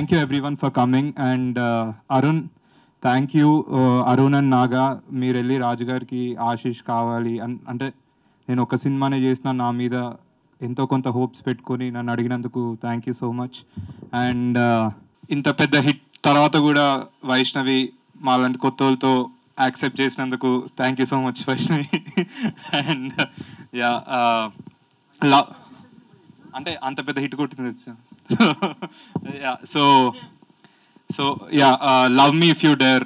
thank you every for coming and Arun thank you Arun and Naga మీరు వెళ్ళి రాజు గారికి ఆశీష్ కావాలి అన్- అంటే నేను ఒక సినిమానే చేసిన నా మీద ఎంతో కొంత హోప్స్ పెట్టుకొని నన్ను అడిగినందుకు thank you so much and ఇంత పెద్ద హిట్ తర్వాత కూడా వైష్ణవి మాలాంటి కొత్త వాళ్ళతో యాక్సెప్ట్ చేసినందుకు thank you so much Vaishnavi and ya love అంటే అంత పెద్ద హిట్ కొట్టింది ya so so ya love me if you dare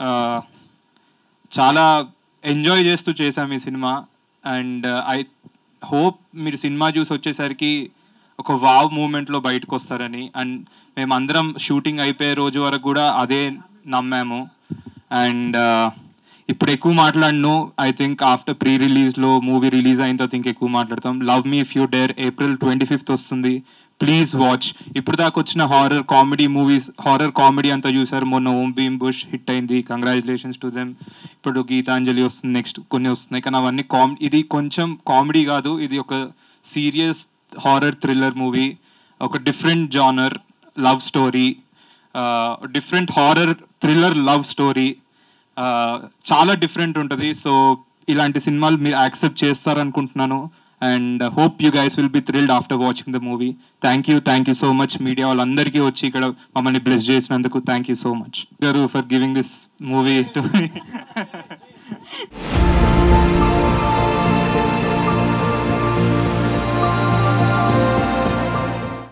చాలా ఎంజాయ్ చేస్తూ చేశాం ఈ సినిమా అండ్ ఐ హోప్ మీరు సినిమా చూసి వచ్చేసరికి ఒక వావ్ మూమెంట్లో బయటకు వస్తారని అండ్ మేమందరం షూటింగ్ అయిపోయే రోజు వరకు కూడా అదే నమ్మాము అండ్ ఇప్పుడు ఎక్కువ మాట్లాడను ఐ థింక్ ఆఫ్టర్ ప్రీ రిలీజ్లో మూవీ రిలీజ్ అయిన తర్వాత ఇంకా ఎక్కువ మాట్లాడతాం love me if you dare April twenty fifth వస్తుంది ప్లీజ్ వాచ్ ఇప్పుడు దాకా వచ్చిన horror comedy movies horror comedy అంతా చూసారు మొన్న ఓం భీమ్ బుష్ హిట్ అయింది కంగ్రాచులేషన్స్ టు దెమ్ ఇప్పుడు గీతాంజలి వస్తుంది నెక్స్ట్ కొన్ని వస్తున్నాయి కానీ అవన్నీ కామ్ ఇది కొంచెం కామెడీ కాదు ఇది ఒక సీరియస్ హారర్ థ్రిల్లర్ మూవీ ఒక different genre love story different horror thriller love story చాలా డిఫరెంట్ ఉంటుంది సో ఇలాంటి సినిమాలు మీరు యాక్సెప్ట్ చేస్తారనుకుంటున్నాను and hope you guys will be thrilled after watching the movie thank you thank you so much media వాళ్ళందరికీ వచ్చి ఇక్కడ మమ్మల్ని బ్లెస్ చేసినందుకు థ్యాంక్ యూ సో మచ్ గారు for giving this movie to